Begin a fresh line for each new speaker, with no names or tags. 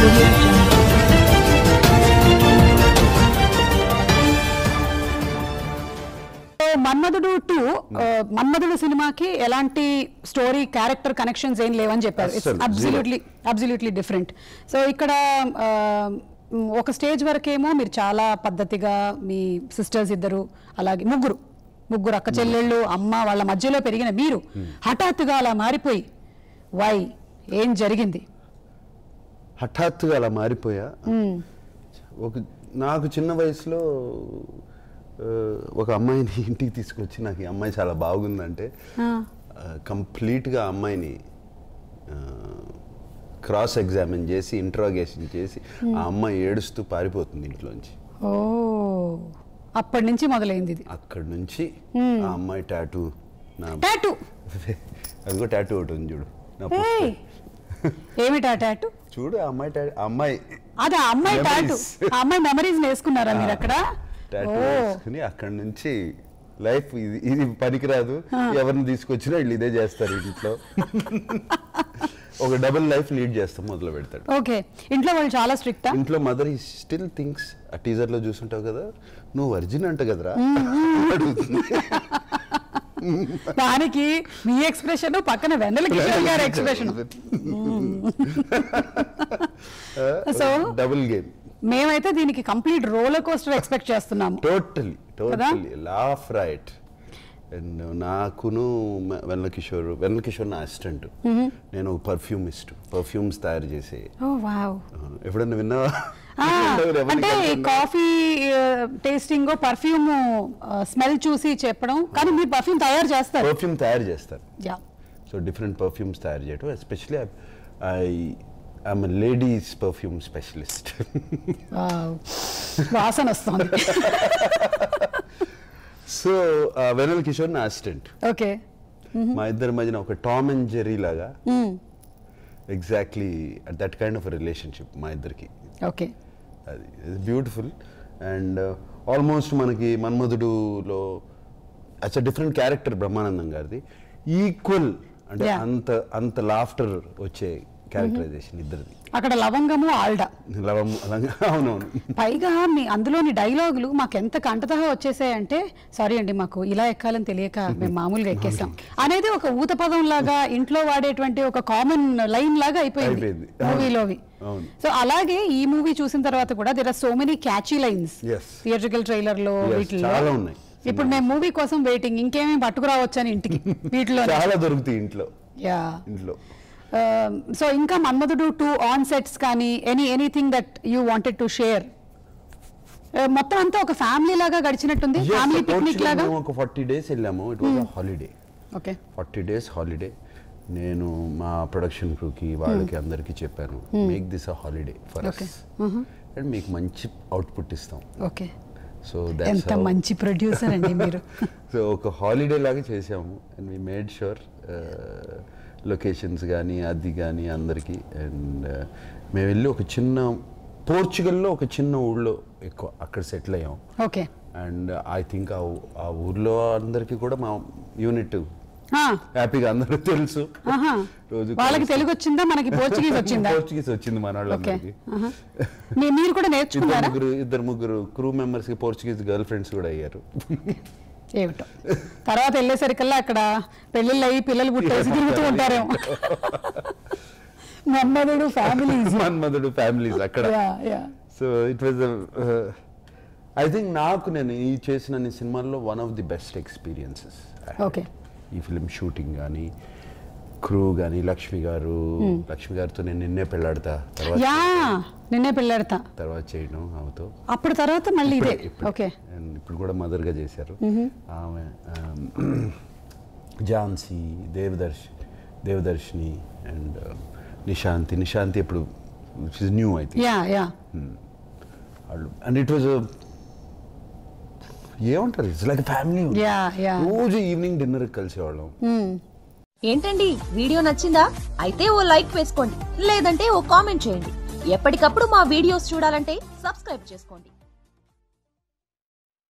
audio jungle.
So Manmadhudu two Manmadhudu సినిమాకి ఎలాంటి story character connections ఏం లేవని చెప్పారు ఇట్స్
అస్సలు,
అబ్సల్యూట్లీ అబ్సల్యూట్లీ డిఫరెంట్ సో ఇక్కడ ఆ, మ్, ఒక స్టేజ్ వరకేమో మీరు చాలా పద్ధతిగా మీ సిస్టర్స్ ఇద్దరు అలాగే ముగ్గురు ముగ్గురు అక్క చెల్లెళ్ళు అమ్మ వాళ్ళ మధ్యలో పెరిగిన మీరు హఠాత్తుగా అలా మారిపోయి వై ఏం జరిగింది
హఠాత్తుగా అలా మారిపోయా ఒక నాకు చిన్న వయసులో ఆ, ఒక అమ్మాయిని ఇంటికి తీసుకొచ్చి నాకు ఈ అమ్మాయి చాలా బాగుందంటే కంప్లీట్గా అమ్మాయిని క్రాస్ ఎగ్జామిన్ చేసి ఇంట్రాగేషన్ చేసి ఆ అమ్మాయి ఏడుస్తూ పారిపోతుంది ఇంట్లోంచి
ఓ అప్పటి నుంచి మొదలైంది ఇది
అక్కడి నుంచి ఆ అమ్మాయి టాటూ నా
టాటూ
అదిగో టాటూ ఒకటి ఉంది చూడు నా
ఏయ్
పుస్తకం.
ఏమిటా టాటూ
చూడు ఆ అమ్మాయి టాటూ ఆ అమ్మాయి
అది ఆ అమ్మాయి టాటూ
Memories.
ఆ అమ్మాయి మెమరీస్ వేసుకున్నారా మీరు అక్కడ
టాటూ
ఓ
వేసుకుని అక్కడి నుంచి లైఫ్ ఇది ఇది పనికిరాదు ఎవరిని తీసుకొచ్చినా వీళ్ళు ఇదే చేస్తారు ఇంట్లో ఒక డబుల్ లైఫ్ లీడ్ చేస్తాం మొదలు పెడతాడు
ఓకే ఇంట్లో వాళ్ళు చాలా స్ట్రిక్టా
ఇంట్లో మదర్ ఈ స్టిల్ థింగ్స్ ఆ టీజర్ లో చూసుంటావు కదా నువ్వు వర్జిన్ అంట కదరా అడుగుతుంది
దానికి మీ ఎక్స్ప్రెషన్ పక్కన వెన్నెల కిషోర్ గారి ఎక్స్ప్రెషన్ సో
డబుల్ గేమ్
మేమైతే దీనికి కంప్లీట్ రోలర్ కోస్టర్ ఎక్స్పెక్ట్ చేస్తున్నాము
totally totally laugh right and నాకును మ- వెన్నెల కిషోర్ వెన్నెల కిషోర్ నా అసిస్టెంట్ నేను పర్ఫ్యూమిస్ట్ పర్ఫ్యూమ్స్ తయారు చేసే
ఓ వావ్
ఆ, ఎప్పుడన్నా విన్నావా ఎవరికి
అంటే
అనుకున్నా?
కాఫీ టేస్టింగ్ పర్ఫ్యూమ్ స్మెల్ చూసి చెప్పడం కానీ మీరు పర్ఫ్యూమ్ తయారు చేస్తారు
పర్ఫ్యూమ్ తయారు చేస్తారు
యా
సో డిఫరెంట్ పర్ఫ్యూమ్స్ తయారు చేయడం especially I I'm ladies perfume specialist
wow వాసన వస్తుంది
సో వెనల్ కిషోర్ నా అసిస్టెంట్
ఓకే
మా ఇద్దరి మధ్యన ఒక టామ్ అండ్ జెర్రీ లాగా exactly that kind of relationship మా ఇద్దరికి
ఓకే
అది బ్యూటిఫుల్ అండ్ ఆల్మోస్ట్ మనకి మన్మధుడులో it's a different character Brahmanandam గారిది ఈక్వల్ అంటే
Yeah.
అంత అంత లాఫ్టర్ వచ్చే క్యారెక్టరైజేషన్ ఇద్దరిది
అక్కడ లవంగము ఆల్డా
లవం అలంగా అవునవును
పైగా మీ అందులోని డైలాగులు మాకు ఎంత కంటతహా వచ్చేసాయంటే సారీ అండి మాకు ఇలా ఎక్కాలని తెలియక మేము మామూలుగా ఎక్కేసాం అనేది ఒక ఊత పదం లాగా ఇంట్లో వాడేటువంటి ఒక కామన్ లైన్ లాగా అయిపోయింది
అయిపోయింది.
మూవీలోవి
అవును.
సో అలాగే ఈ మూవీ చూసిన తర్వాత కూడా there are so many catchy lines
Yes.
Theatrical trailer లో
Yes,
వీటిలో
చాలా ఉన్నాయి.
ఇప్పుడు మేము మూవీ కోసం వెయిటింగ్ ఇంకేమేమి పట్టుకురావచ్చు అని ఇంటికి వీటిలో
చాలా దొరుకుతాయి ఇంట్లో
యా
ఇంట్లో
సో ఇంకా మన్మధుడు టూ ఆన్ సెట్స్ కానీ any anything that you wanted to share మొత్తం అంతా ఒక ఫ్యామిలీ లాగా గడిచినట్టుంది
Yes,
ఫ్యామిలీ పిక్నిక్
Portugal
లాగా
మేము ఒక ఫార్టీ డేస్ వెళ్ళాము it was holiday
okay
forty days holiday నేను మా ప్రొడక్షన్ క్రూకి వాళ్ళకి అందరికీ చెప్పాను make this a holiday for us
Okay.
And మీకు మంచి అవుట్పుట్ ఇస్తాం
ఓకే
సో
ఎంత మంచి ప్రొడ్యూసర్ అండి మీరు
సో ఒక హాలిడే లాగా చేసాము and we made sure locations కానీ అది కానీ అందరికీ అండ్ మేము వెళ్ళి ఒక చిన్న పోర్చుగల్లో ఒక చిన్న ఊళ్ళో ఎక్కువ అక్కడ సెటిల్ అయ్యాం
ఓకే
అండ్ ఐ థింక్ ఆ ఊ- ఆ ఊర్లో అందరికీ కూడా మా యూనిట్ హ్యాపీగా అందరూ తెలుసు రోజు
వాళ్ళకి తెలుగు వచ్చిందా మనకి పోర్చుగీస్ వచ్చిందా
పోర్చుగీస్ వచ్చింది మన
ఓకే
వాళ్ళందరికీ
మీరు కూడా
ఇద్దరు
నేర్చుకున్నారా
ముగ్గురు ఇద్దరు ముగ్గురు క్రూ మెంబర్స్ కి పోర్చుగీస్ గర్ల్ ఫ్రెండ్స్ కూడా అయ్యారు
ఏమిటో తర్వాత వెళ్ళేసరికల్లా అక్కడ పెళ్ళిళ్ళు అయ్యి పిల్లలు పుట్టేసి తిరుగుతూ ఉంటారేమో మన్మధుడు ఫ్యామిలీస్
మన్మధుడు ఫ్యామిలీస్ అక్కడ
yeah yeah
so it was I think నాకు నేను ఈ చేసిన ఈ సినిమాల్లో one of the best experiences
okay
ఈ ఫిలిం షూటింగ్ కానీ క్రూ కానీ లక్ష్మి గారు లక్ష్మి గారితో నేను నిన్నే పెళ్ళాడతా తర్వాత
యా నిన్నే పెళ్ళాడతా
తర్వాత చేయడం ఆమెతో
అప్పుడు తర్వాత మళ్ళీ ఇదే
ఇప్పుడు-
ఓకే
and ఇప్పుడు కూడా మదర్గా చేశారు ఆమె um, ఝాన్సీ దేవదర్శి దేవదర్శిని అండ్ నిశాంతి నిశాంతి ఇప్పుడు న్యూ అయితే
యా యా
వాళ్ళు అండ్ ఇట్ వాజ్ ఏమంటారు it's like family
yeah yeah
రోజు ఈవినింగ్ డిన్నర్ కలిసేవాళ్ళం
ఏంటండి వీడియో నచ్చిందా అయితే ఓ లైక్ వేసుకోండి లేదంటే ఓ కామెంట్ చేయండి ఎప్పటికప్పుడు మా వీడియోస్ చూడాలంటే సబ్స్క్రైబ్ చేసుకోండి